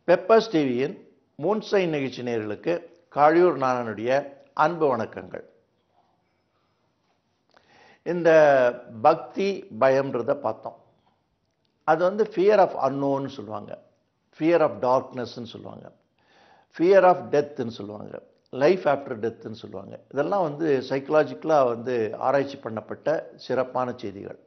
peppers டிவியின் மூன்சைன் நிகழ்ச்சி நேயர்களுக்கு காழியூர் நானனுடைய அன்பு வணக்கங்கள் இந்த பக்தி பயம்ன்றத பார்த்தோம் அது வந்து ஃபியர் ஆஃப் அன்னோன்னு சொல்லுவாங்க ஃபியர் ஆஃப் டார்க்னஸ்ன்னு சொல்லுவாங்க ஃபியர் ஆஃப் டெத்துன்னு சொல்லுவாங்க லைஃப் ஆஃப்டர் டெத்துன்னு சொல்லுவாங்க இதெல்லாம் வந்து சைக்கலாஜிக்கலாக வந்து ஆராய்ச்சி பண்ணப்பட்ட சிறப்பான செய்திகள்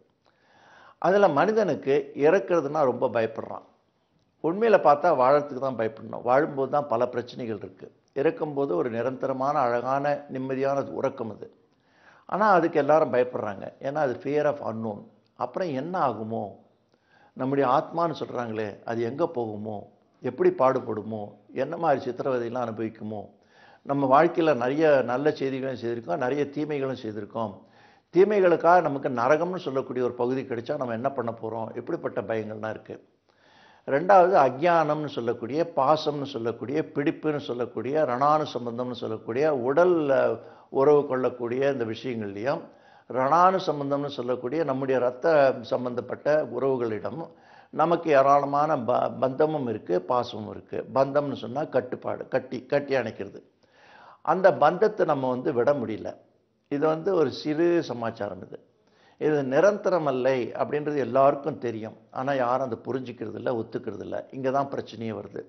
அதில் மனிதனுக்கு இறக்கிறதுனா ரொம்ப பயப்படுறான் உண்மையில் பார்த்தா வாழறதுக்கு தான் பயப்படணும் வாழும்போது தான் பல பிரச்சனைகள் இருக்குது இறக்கும்போது ஒரு நிரந்தரமான அழகான நிம்மதியான உறக்கம் அது ஆனால் அதுக்கு எல்லாரும் பயப்படுறாங்க ஏன்னா அது ஃபியர் ஆஃப் அன்னோன் அப்புறம் என்ன ஆகுமோ நம்முடைய ஆத்மான்னு சொல்கிறாங்களே அது எங்கே போகுமோ எப்படி பாடுபடுமோ என்ன மாதிரி சித்திரவதையெல்லாம் அனுபவிக்குமோ நம்ம வாழ்க்கையில் நிறைய நல்ல செய்திகளும் செய்திருக்கோம் நிறைய தீமைகளும் செய்திருக்கோம் தீமைகளுக்காக நமக்கு நரகம்னு சொல்லக்கூடிய ஒரு பகுதி கிடைச்சா நம்ம என்ன பண்ண போகிறோம் எப்படிப்பட்ட பயங்கள்லாம் இருக்குது ரெண்டாவது அக்ஞானம்னு சொல்லக்கூடிய பாசம்னு சொல்லக்கூடிய பிடிப்புன்னு சொல்லக்கூடிய ரணானு சம்பந்தம்னு சொல்லக்கூடிய உடல் அஹ், உறவு கொள்ளக்கூடிய இந்த விஷயங்கள்லையும் ரணானு சம்பந்தம்னு சொல்லக்கூடிய நம்முடைய ரத்த சம்பந்தப்பட்ட உறவுகளிடம் நமக்கு ஏராளமான ப பந்தமும் இருக்குது பாசமும் இருக்குது பந்தம்னு சொன்னால் கட்டுப்பாடு கட்டி கட்டி அணைக்கிறது அந்த பந்தத்தை நம்ம வந்து விட முடியல இது வந்து ஒரு சிறு சமாச்சாரம் இது இது நிரந்தரமல்லை அப்படின்றது எல்லாருக்கும் தெரியும் ஆனால் யாரும் அதை புரிஞ்சிக்கிறது இல்லை ஒத்துக்கிறது இல்லை இங்கே தான் பிரச்சனையே வருது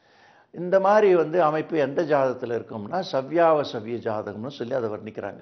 இந்த மாதிரி வந்து அமைப்பு எந்த ஜாதகத்தில் இருக்கும்னா சவ்யாவ சவ்ய ஜாதகம்னு சொல்லி அதை வர்ணிக்கிறாங்க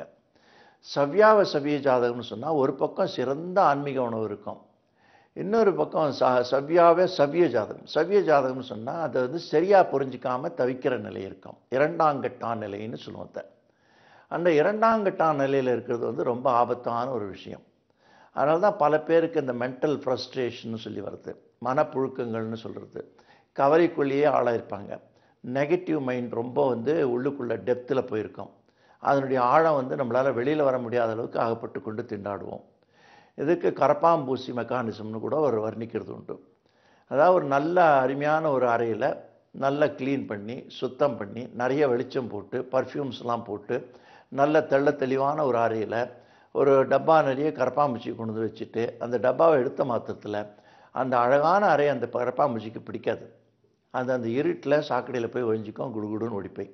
சவ்யாவ சவ்ய ஜாதகம்னு சொன்னால் ஒரு பக்கம் சிறந்த ஆன்மீக உணவு இருக்கும் இன்னொரு பக்கம் ச சவ்யாவே சவ்ய ஜாதகம் சவ்ய ஜாதகம்னு சொன்னால் அதை வந்து சரியாக புரிஞ்சிக்காம தவிக்கிற நிலை இருக்கும் இரண்டாங்கட்டான் நிலைன்னு சொல்லுவோம் அதை அந்த இரண்டாங்கட்டான் நிலையில் இருக்கிறது வந்து ரொம்ப ஆபத்தான ஒரு விஷயம் அதனால தான் பல பேருக்கு இந்த மென்டல் ஃப்ரஸ்ட்ரேஷன் சொல்லி வருது மனப்புழுக்கங்கள்னு சொல்கிறது கவலைக்குள்ளேயே ஆளாயிருப்பாங்க நெகட்டிவ் மைண்ட் ரொம்ப வந்து உள்ளுக்குள்ள டெப்த்தில் போயிருக்கும் அதனுடைய ஆழம் வந்து நம்மளால் வெளியில் வர முடியாத அளவுக்கு அகப்பட்டு கொண்டு திண்டாடுவோம் இதுக்கு கரப்பாம்பூசி மெக்கானிசம்னு கூட ஒரு வர்ணிக்கிறது உண்டு அதாவது ஒரு நல்ல அருமையான ஒரு அறையில் நல்லா க்ளீன் பண்ணி சுத்தம் பண்ணி நிறைய வெளிச்சம் போட்டு பர்ஃப்யூம்ஸ்லாம் போட்டு நல்ல தெள்ள தெளிவான ஒரு அறையில் ஒரு டப்பா நிறைய கரப்பாம்பூச்சி கொண்டு வந்து வச்சுட்டு அந்த டப்பாவை எடுத்த மாத்திரத்தில் அந்த அழகான அறை அந்த கரப்பாம்பூச்சிக்கு பிடிக்காது அந்த அந்த இருட்டில் சாக்கடையில் போய் ஒழிஞ்சிக்கும் குடுகுடுன்னு ஓடிப்போய்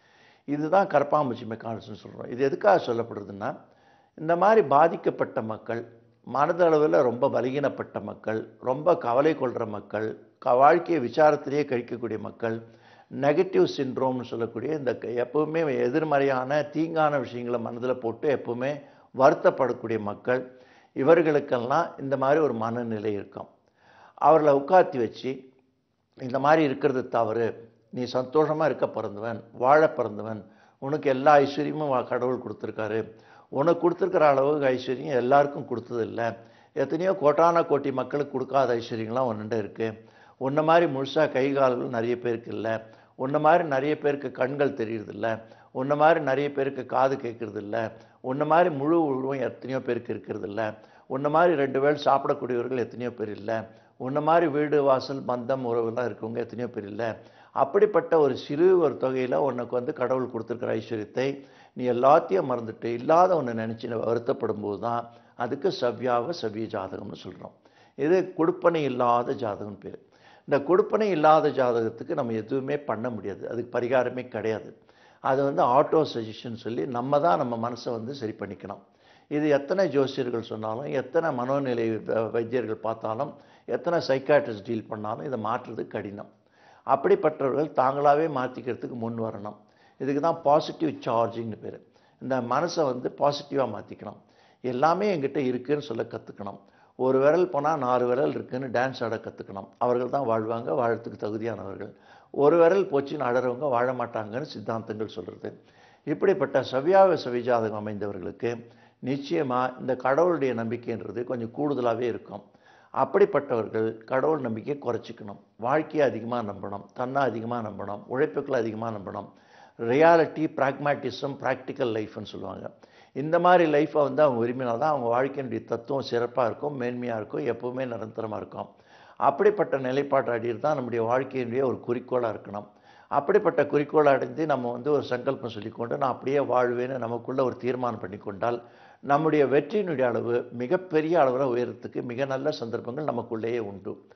இதுதான் கரப்பாம்பூச்சி மெக்கானிசம் சொல்கிறோம் இது எதுக்காக சொல்லப்படுறதுன்னா இந்த மாதிரி பாதிக்கப்பட்ட மக்கள் மனதளவில் ரொம்ப பலகீனப்பட்ட மக்கள் ரொம்ப கவலை கொள்கிற மக்கள் க வாழ்க்கையை விசாரத்திலேயே கழிக்கக்கூடிய மக்கள் நெகட்டிவ் சின்ட்ரோம்னு சொல்லக்கூடிய இந்த க- எப்பவுமே எதிர்மறையான தீங்கான விஷயங்களை மனதில் போட்டு எப்பவுமே வருத்தப்படக்கூடிய மக்கள் இவர்களுக்கெல்லாம் இந்த மாதிரி ஒரு மனநிலை இருக்கும் அவர்களை உட்காத்தி வச்சு இந்த மாதிரி இருக்கிறது தவறு நீ சந்தோஷமாக இருக்க பிறந்தவன் வாழ பிறந்தவன் உனக்கு எல்லா ஐஸ்வர்யமும் வா- கடவுள் கொடுத்துருக்காரு உனக்கு கொடுத்துருக்கிற அளவுக்கு ஐஸ்வர்யம் எல்லாருக்கும் கொடுத்தது இல்லை எத்தனையோ கோட்டான கோட்டி மக்களுக்கு கொடுக்காத ஐஸ்வர்யங்கள்லாம் ஒன்றுண்ட இருக்குது உன்ன மாதிரி முழுசாக கை கால்கள் நிறைய பேருக்கு இல்லை உன்ன மாதிரி நிறைய பேருக்கு கண்கள் தெரியறதில்ல உன்ன மாதிரி நிறைய பேருக்கு காது கேட்கறது இல்ல உன்ன மாதிரி முழு உருவம் எத்தனையோ பேருக்கு இருக்கிறது இல்ல உன்ன மாதிரி ரெண்டு வேள் சாப்பிடக்கூடியவர்கள் எத்தனையோ பேர் இல்லை உன்ன மாதிரி வீடு வாசல் பந்தம் உறவுலாம் இருக்கவங்க எத்தனையோ பேர் இல்லை அப்படிப்பட்ட ஒரு சிறு ஒரு தொகையில் உனக்கு வந்து கடவுள் கொடுத்துருக்கிற ஐஸ்வர்யத்தை நீ எல்லாத்தையும் மறந்துட்டு இல்லாத ஒன்று நினச்சி வருத்தப்படும் போது தான் அதுக்கு சவ்யாவ சவ்ய ஜாதகம்னு சொல்கிறோம் இது கொடுப்பனை இல்லாத ஜாதகம் பேர் இந்த கொடுப்பனை இல்லாத ஜாதகத்துக்கு நம்ம எதுவுமே பண்ண முடியாது அதுக்கு பரிகாரமே கிடையாது அது வந்து ஆட்டோ சஜஷன் சொல்லி நம்ம தான் நம்ம மனசை வந்து சரி பண்ணிக்கணும் இது எத்தனை ஜோசியர்கள் சொன்னாலும் எத்தனை மனோநிலை வ- வைத்தியர்கள் பார்த்தாலும் எத்தனை சைக்காட்ரிஸ்ட் டீல் பண்ணாலும் இதை மாற்றுறது கடினம் அப்படிப்பட்டவர்கள் தாங்களாகவே மாற்றிக்கிறதுக்கு முன் வரணும் இதுக்கு தான் பாசிட்டிவ் சார்ஜிங்னு பேர் இந்த மனசை வந்து பாசிட்டிவாக மாற்றிக்கணும் எல்லாமே என்கிட்ட இருக்குன்னு சொல்ல கற்றுக்கணும் ஒரு விரல் போனால் நாலு விரல் இருக்குன்னு டான்ஸ் ஆட கற்றுக்கணும் அவர்கள் தான் வாழ்வாங்க வாழறதுக்கு தகுதியானவர்கள் ஒரு விரல் போச்சுன்னு அழறவங்க வாழ மாட்டாங்கன்னு சித்தாந்தங்கள் சொல்கிறது இப்படிப்பட்ட சவ்யாவ சவிஜாதகம் அமைந்தவர்களுக்கு நிச்சயமாக இந்த கடவுளுடைய நம்பிக்கைன்றது கொஞ்சம் கூடுதலாகவே இருக்கும் அப்படிப்பட்டவர்கள் கடவுள் நம்பிக்கையை குறைச்சிக்கணும் வாழ்க்கையை அதிகமாக நம்பணும் தன்னை அதிகமாக நம்பணும் உழைப்புக்களை அதிகமாக நம்பணும் ரியாலிட்டி ப்ராக்மேட்டிசம் ப்ராக்டிக்கல் லைஃப்னு சொல்லுவாங்க இந்த மாதிரி லைஃப்பை வந்து அவங்க விரும்பினால் தான் அவங்க வாழ்க்கையினுடைய தத்துவம் சிறப்பாக இருக்கும் மேன்மையாக இருக்கும் எப்பவுமே நிரந்தரமாக இருக்கும் அப்படிப்பட்ட நிலைப்பாட்டை அடையிறது தான் நம்முடைய வாழ்க்கையினுடைய ஒரு குறிக்கோளாக இருக்கணும் அப்படிப்பட்ட குறிக்கோளை அடைந்து நம்ம வந்து ஒரு சங்கல்பம் சொல்லிக்கொண்டு நான் அப்படியே வாழ்வேன்னு நமக்குள்ள ஒரு தீர்மானம் பண்ணிக்கொண்டால் நம்முடைய வெற்றியினுடைய அளவு மிகப்பெரிய அளவில் உயரத்துக்கு மிக நல்ல சந்தர்ப்பங்கள் நமக்குள்ளேயே உண்டு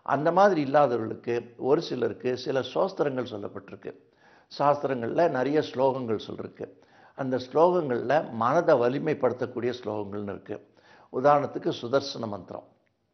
அந்த மாதிரி இல்லாதவர்களுக்கு ஒரு சிலருக்கு சில சோஸ்திரங்கள் சொல்லப்பட்டிருக்கு சாஸ்திரங்களில் நிறைய ஸ்லோகங்கள் சொல்லிருக்கு அந்த ஸ்லோகங்களில் மனதை வலிமைப்படுத்தக்கூடிய ஸ்லோகங்கள்னு இருக்குது உதாரணத்துக்கு சுதர்சன மந்திரம்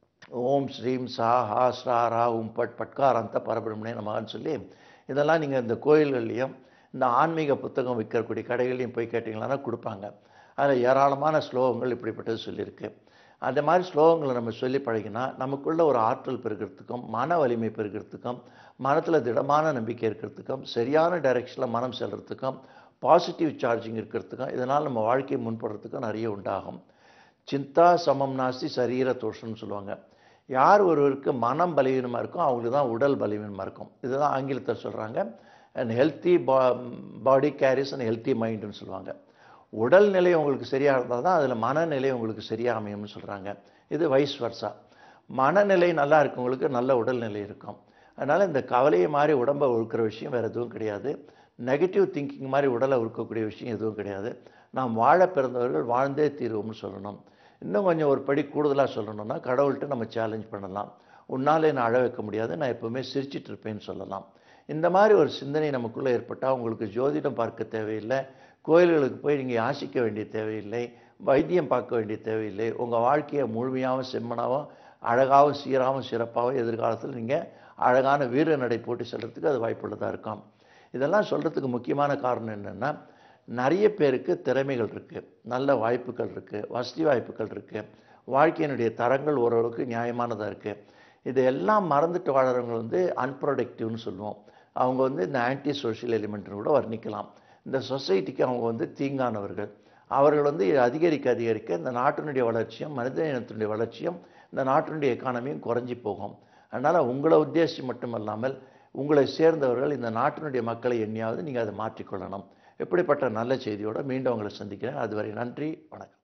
ஓம் ஸ்ரீம் சா ஹா ஸ்ரா ரா உம் பட் பட்காரந்த பரபிரமணே நமகான்னு சொல்லி இதெல்லாம் நீங்கள் இந்த கோயில்கள்லையும் இந்த ஆன்மீக புத்தகம் விற்கக்கூடிய கடைகள்லையும் போய் கேட்டிங்கன்னா கொடுப்பாங்க அதில் ஏராளமான ஸ்லோகங்கள் இப்படிப்பட்டது சொல்லியிருக்கு அந்த மாதிரி ஸ்லோகங்களை நம்ம சொல்லி பழகினா நமக்குள்ள ஒரு ஆற்றல் பெருக்கிறதுக்கும் மன வலிமை பெருக்கிறதுக்கும் மனத்தில் திடமான நம்பிக்கை இருக்கிறதுக்கும் சரியான டைரெக்ஷனில் மனம் செல்றதுக்கும் பாசிட்டிவ் சார்ஜிங் இருக்கிறதுக்கும் இதனால் நம்ம வாழ்க்கையை முன்படுறதுக்கும் நிறைய உண்டாகும் சிந்தா சமம் நாஸ்தி சரீர தோஷம்னு சொல்லுவாங்க யார் ஒருவருக்கு மனம் பலவீனமாக இருக்கோ அவங்களுக்கு தான் உடல் பலவீனமாக இருக்கும் இதுதான் ஆங்கிலத்தில் சொல்கிறாங்க அண்ட் ஹெல்த்தி பா பாடி கேரிஸ் அண்ட் ஹெல்த்தி மைண்டுன்னு சொல்லுவாங்க உடல்நிலை உங்களுக்கு சரியாக இருந்தால் தான் அதில் மனநிலை உங்களுக்கு சரியாக அமையும்னு சொல்கிறாங்க இது வைஸ் வர்சா மனநிலை நல்லா இருக்கவங்களுக்கு நல்ல உடல்நிலை இருக்கும் அதனால் இந்த கவலையை மாதிரி உடம்பை உழுக்கிற விஷயம் வேறு எதுவும் கிடையாது நெகட்டிவ் திங்கிங் மாதிரி உடலை உருக்கக்கூடிய விஷயம் எதுவும் கிடையாது நாம் வாழ பிறந்தவர்கள் வாழ்ந்தே தீருவோம்னு சொல்லணும் இன்னும் கொஞ்சம் ஒரு படி கூடுதலாக சொல்லணும்னா கடவுள்கிட்ட நம்ம சேலஞ்ச் பண்ணலாம் உன்னாலே நான் அழ வைக்க முடியாது நான் எப்போவுமே சிரிச்சிட்டு இருப்பேன்னு சொல்லலாம் இந்த மாதிரி ஒரு சிந்தனை நமக்குள்ளே ஏற்பட்டால் உங்களுக்கு ஜோதிடம் பார்க்க தேவையில்லை கோயில்களுக்கு போய் நீங்கள் யாசிக்க வேண்டிய தேவையில்லை வைத்தியம் பார்க்க வேண்டிய தேவையில்லை உங்கள் வாழ்க்கையை முழுமையாகவும் செம்மனாகவும் அழகாகவும் சீராகவும் சிறப்பாகவும் எதிர்காலத்தில் நீங்கள் அழகான வீர நடை போட்டு செல்றதுக்கு அது வாய்ப்புள்ளதாக இருக்கும் இதெல்லாம் சொல்கிறதுக்கு முக்கியமான காரணம் என்னென்னா நிறைய பேருக்கு திறமைகள் இருக்குது நல்ல வாய்ப்புகள் இருக்குது வசதி வாய்ப்புகள் இருக்குது வாழ்க்கையினுடைய தரங்கள் ஓரளவுக்கு நியாயமானதாக இருக்குது இதையெல்லாம் மறந்துட்டு வாழறவங்க வந்து அன்ப்ரொடக்டிவ்னு சொல்லுவோம் அவங்க வந்து இந்த ஆன்டி சோஷியல் எலிமெண்ட்னு கூட வர்ணிக்கலாம் இந்த சொசைட்டிக்கு அவங்க வந்து தீங்கானவர்கள் அவர்கள் வந்து இது அதிகரிக்க அதிகரிக்க இந்த நாட்டினுடைய வளர்ச்சியும் மனித இனத்தினுடைய வளர்ச்சியும் இந்த நாட்டினுடைய எக்கானமியும் குறைஞ்சி போகும் அதனால் உங்களை உத்தேசித்து மட்டுமல்லாமல் உங்களை சேர்ந்தவர்கள் இந்த நாட்டினுடைய மக்களை எண்ணியாவது நீங்கள் அதை மாற்றிக்கொள்ளணும் இப்படிப்பட்ட நல்ல செய்தியோடு மீண்டும் உங்களை சந்திக்கிறேன் அதுவரை நன்றி வணக்கம்